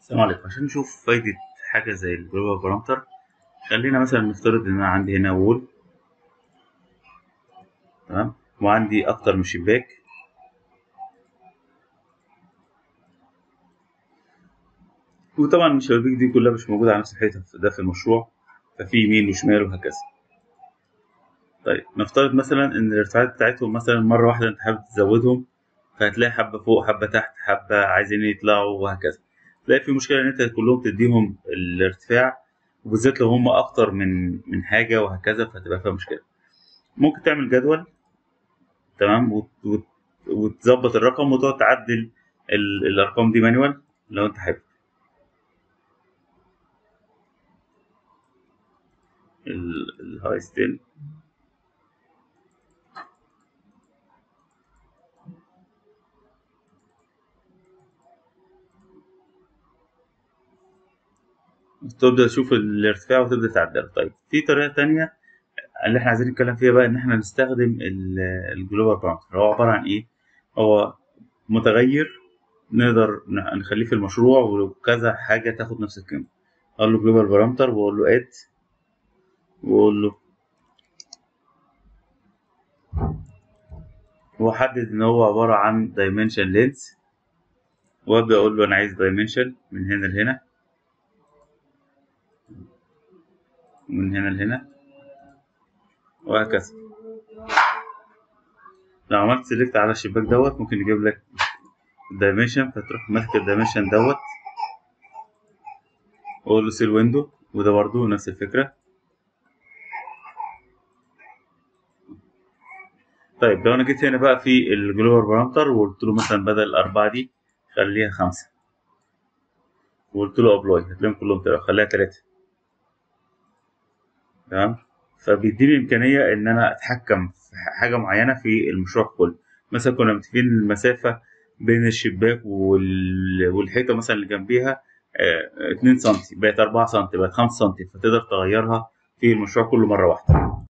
السلام عليكم عشان نشوف فايدة حاجة زي الجلوبال بارامتر خلينا مثلا نفترض ان انا عندي هنا وول تمام وعندي اكتر من شباك وطبعا الشبابيك دي كلها مش موجودة على نفس الحيطة ده في المشروع ففي يمين وشمال وهكذا طيب نفترض مثلا ان الارتفاعات بتاعتهم مثلا مرة واحدة انت حابب تزودهم فهتلاقي حبة فوق حبة تحت حبة عايزين يطلعوا وهكذا تلاقي في مشكلة ان انت كلهم تديهم الارتفاع وبالذات لو هم اكتر من من حاجة وهكذا فهتبقى فيها مشكلة ممكن تعمل جدول تمام وت- وت- وتظبط الرقم وتقعد تعدل ال- الارقام دي مانوال لو انت حابب ال- الهاي ستيل تبدأ تشوف الارتفاع وتبدأ تعدله طيب في طريقة تانية اللي احنا عايزين نتكلم فيها بقى ان احنا نستخدم الجلوبال بارامتر هو عبارة عن ايه هو متغير نقدر ن- نخليه في المشروع وكذا حاجة تاخد نفس القيمة اقول له جلوبال بارامتر واقول له اد واقول له واحدد ان هو عبارة عن dimension length وابدا اقول له انا عايز dimension من هنا لهنا ومن هنا لهنا وهكذا لو عملت سيلكت على الشباك دوت ممكن يجيب لك الدايمنشن فتروح ماسك الدايمنشن دوت واقول له سيل ويندو وده برضو نفس الفكرة طيب لو انا جيت هنا بقى في الجلوبال بارامتر وقلت له مثلا بدل الأربعة دي خليها خمسة وقلت له ابلاي هتلاقيهم كلهم طلعوا خليها تلاتة تمام فبيديني إمكانية إن أنا أتحكم في حاجة معينة في المشروع كله مثلا كنا متفقين المسافة بين الشباك وال... والحيطة مثلا اللي جنبيها آه، اتنين سنتي بقت أربعة سنتي بقت خمسة سنتي فتقدر تغيرها في المشروع كله مرة واحدة